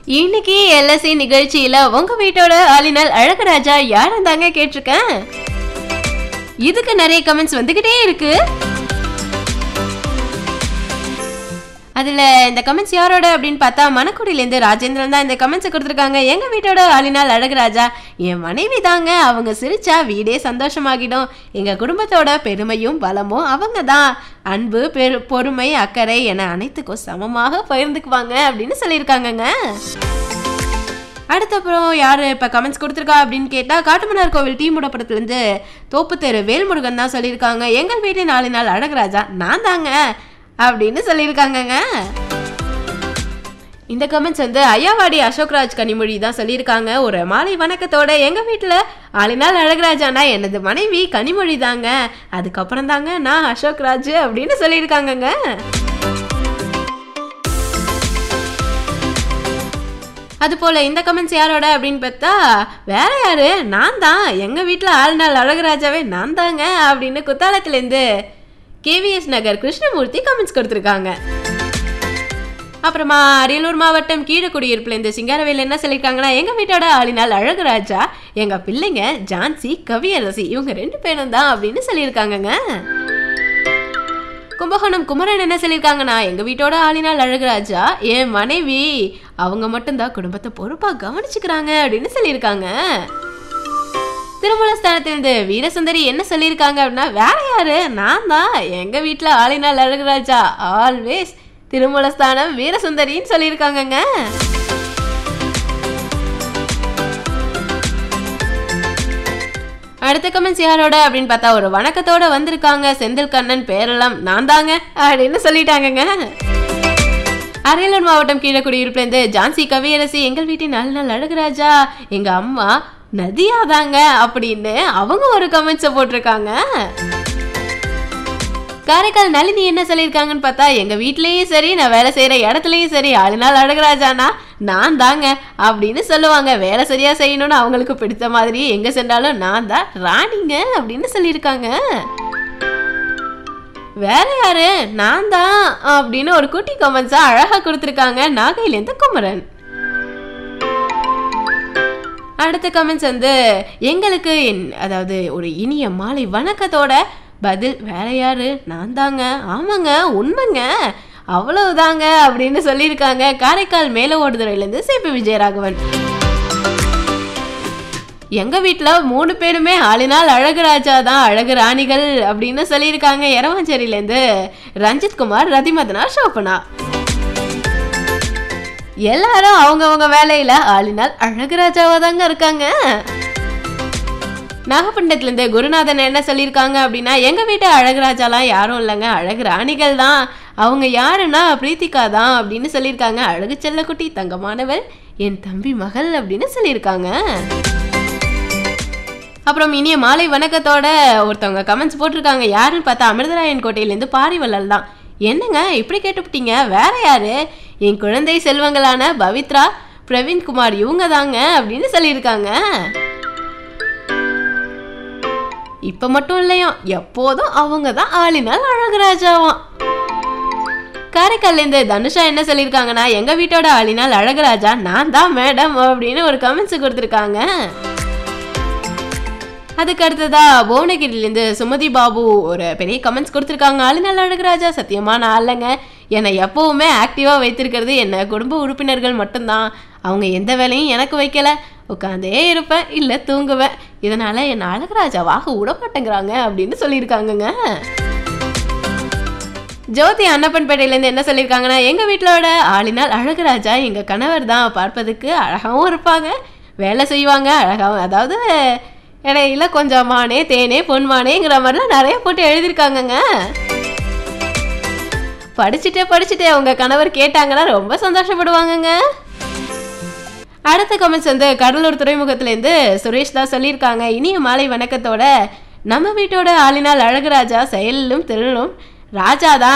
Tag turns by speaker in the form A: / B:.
A: இன்னைக்கு எல்எஸ்சி நிகழ்ச்சியில உங்க வீட்டோட ஆளினால் அழகராஜா யாரும் தாங்க கேட்டிருக்கேன் இதுக்கு நிறைய கமெண்ட்ஸ் வந்துகிட்டே இருக்கு அதுல இந்த கமெண்ட்ஸ் யாரோட அப்படின்னு பார்த்தா மணக்குடியிலேருந்து ராஜேந்திரன் தான் இந்த கமெண்ட்ஸ் கொடுத்துருக்காங்க எங்க வீட்டோட ஆளினால் அழகுராஜா என் மனைவி தாங்க அவங்க சிரிச்சா வீடே சந்தோஷமாகிடும் எங்க குடும்பத்தோட பெருமையும் பலமும் அவங்க தான் அன்பு பெரு பொறுமை அக்கறை என அனைத்துக்கும் சமமாக பகிர்ந்துக்குவாங்க அப்படின்னு சொல்லியிருக்காங்கங்க அடுத்தப்புறம் யார் இப்போ கமெண்ட்ஸ் கொடுத்துருக்கா அப்படின்னு கேட்டால் காட்டுமன்னார் கோவில் டீ மூடப்படத்துலேருந்து தோப்பு தெரு வேல்முருகன் தான் சொல்லியிருக்காங்க எங்கள் வீட்டில் நாலு நாள் அழகராஜா நான் தாங்க அப்படின்னு சொல்லியிருக்காங்கங்க இந்த கமெண்ட்ஸ் வந்து ஐயாவாடி அசோக்ராஜ் கனிமொழி தான் சொல்லியிருக்காங்க ஒரு மாலை வணக்கத்தோட எங்கள் வீட்டில் ஆளினால் அழகராஜானா எனது மனைவி கனிமொழி தாங்க அதுக்கப்புறம் தாங்க நான் அசோக்ராஜ் அப்படின்னு சொல்லியிருக்காங்கங்க அது போல இந்த கமெண்ட்ஸ் யாரோட அப்படின்னு பார்த்தா வேற யாரு நான் தான் எங்க வீட்டில் ஆள் நாள் அழகராஜாவே நான் தாங்க அப்படின்னு குத்தாலத்துலேருந்து கேவிஎஸ் நகர் கிருஷ்ணமூர்த்தி கமெண்ட்ஸ் கொடுத்துருக்காங்க அப்புறமா அரியலூர் மாவட்டம் கீழக்குடியிருப்புலேருந்து சிங்காரவேல் என்ன சொல்லியிருக்காங்கன்னா எங்கள் வீட்டோட ஆளினால் அழகுராஜா எங்கள் பிள்ளைங்க ஜான்சி கவியரசி இவங்க ரெண்டு பேரும் தான் அப்படின்னு சொல்லியிருக்காங்கங்க கும்பகோணம் குமரன் என்ன சொல்லியிருக்காங்கன்னா எங்க வீட்டோட ஆளினால் அழகுராஜா என் மனைவி அவங்க மட்டும்தான் குடும்பத்தை பொறுப்பா கவனிச்சுக்கிறாங்க அப்படின்னு சொல்லியிருக்காங்க திருமலஸ்தானத்திலிருந்து வீரசுந்தரி என்ன சொல்லியிருக்காங்க அப்படின்னா வேற யாரு நான் தான் எங்க வீட்டுல ஆளினால் அழகுராஜா ஆல்வேஸ் திருமலஸ்தானம் வீரசுந்தரின்னு சொல்லியிருக்காங்கங்க அடுத்த கமெண்ட்ஸ் யாரோட அப்படின்னு பார்த்தா ஒரு வணக்கத்தோட வந்திருக்காங்க செந்தில் கண்ணன் பேரளம் நான் தாங்க அப்படின்னு சொல்லிட்டாங்கங்க அரியலூர் மாவட்டம் கீழக்குடியிருப்புலேருந்து ஜான்சி கவியரசி எங்கள் வீட்டின் நல்ல நாள் அழகுராஜா எங்க அம்மா நதியா தாங்க அப்படின்னு அவங்க ஒரு கமெண்ட்ஸை போட்டிருக்காங்க காரைக்கால் நளினி என்ன சொல்லியிருக்காங்கன்னு பார்த்தா எங்க வீட்லயும் சரி நான் வேலை செய்யற இடத்துலயும் சரி ஆளுநாள் அழகராஜானா நான் தாங்க அப்படின்னு சொல்லுவாங்க வேலை சரியா செய்யணும்னு அவங்களுக்கு பிடித்த மாதிரி எங்க சென்றாலும் நான் தான் ராணிங்க அப்படின்னு சொல்லியிருக்காங்க வேற யாரு நான் தான் அப்படின்னு ஒரு குட்டி கமெண்ட்ஸா அழகா கொடுத்துருக்காங்க நாகையிலேருந்து குமரன் அடுத்த கமெண்ட்ஸ் வந்து எங்களுக்கு என்- அதாவது ஒரு இனிய மாலை வணக்கத்தோட பதில் வேற யாரு நான் தாங்க ஆமாங்க உண்மைங்க அவ்வளவுதாங்க அப்படின்னு சொல்லியிருக்காங்க காரைக்கால் மேல ஓடுதுறையிலேருந்து சேபி விஜயராகவன் எங்க வீட்ல மூணு பேருமே ஆளினால் அழகுராஜா தான் அழகு ராணிகள் அப்படின்னு சொல்லியிருக்காங்க எரவாஞ்சேரியிலேருந்து ரஞ்சித் குமார் ரதிமதனா ஷோபனா எல்லாரும் அவங்கவங்க வேலையில ஆளினால் அழகுராஜாவா தாங்க இருக்காங்க நாகப்பட்டினத்துல இருந்து குருநாதன் என்ன சொல்லியிருக்காங்க அப்படின்னா எங்க வீட்டு அழகுராஜாலாம் யாரும் இல்லைங்க அழகு ராணிகள் தான் அவங்க யாருன்னா பிரீத்திகா தான் அப்படின்னு சொல்லியிருக்காங்க அழகு செல்லக்குட்டி தங்கமானவள் என் தம்பி மகள் அப்படின்னு சொல்லியிருக்காங்க அப்புறம் இனிய மாலை வணக்கத்தோட ஒருத்தவங்க கமெண்ட்ஸ் போட்டிருக்காங்க யாருன்னு பார்த்தா அமிர்தராயன் கோட்டையிலேருந்து பாரிவள்ளல் தான் என்னங்க இப்படி கேட்டுவிட்டீங்க வேற யாரு என் குழந்தை செல்வங்களான பவித்ரா பிரவீன்குமார் இவங்க தாங்க அப்படின்னு சொல்லியிருக்காங்க இப்ப மட்டும் இல்லையாம் எப்போதும் அவங்க தான் ஆளினால் அழகுராஜாவாம் காரைக்கால்லேருந்து தனுஷா என்ன சொல்லியிருக்காங்கன்னா எங்க வீட்டோட ஆளினால் அழகுராஜா நான் தான் மேடம் அப்படின்னு ஒரு கமெண்ட்ஸ் கொடுத்துருக்காங்க அதுக்கு அடுத்ததா புவனகிரிலேருந்து சுமதி பாபு ஒரு பெரிய கமெண்ட்ஸ் கொடுத்துருக்காங்க ஆளுநர் அழகராஜா சத்தியமா நான் இல்லைங்க என்னை எப்பவுமே ஆக்டிவாக வைத்திருக்கிறது என்ன குடும்ப உறுப்பினர்கள் மட்டும்தான் அவங்க எந்த வேலையும் எனக்கு வைக்கல உட்காந்தே இருப்பேன் இல்லை தூங்குவேன் இதனால என்னை அழகராஜாவாக விட மாட்டேங்கிறாங்க அப்படின்னு சொல்லியிருக்காங்கங்க ஜோதி அன்னப்பன்பேட்டையிலேருந்து என்ன சொல்லியிருக்காங்கன்னா எங்கள் வீட்டிலோட ஆளினால் அழகுராஜா எங்கள் கணவர் தான் பார்ப்பதுக்கு அழகாகவும் இருப்பாங்க வேலை செய்வாங்க அழகாகவும் அதாவது இடையில கொஞ்சம் மானே தேனே பொன்மானேங்கிற மாதிரிலாம் நிறைய போட்டு எழுதியிருக்காங்கங்க படிச்சுட்டே படிச்சுட்டே உங்க கணவர் கேட்டாங்கன்னா ரொம்ப சந்தோஷப்படுவாங்கங்க அடுத்த கமெண்ட்ஸ் வந்து கடலூர் துறைமுகத்திலேருந்து சுரேஷ் தான் சொல்லியிருக்காங்க இனிய மாலை வணக்கத்தோட நம்ம வீட்டோட ஆளினால் அழகுராஜா செயலிலும் திறனும் ராஜா தான்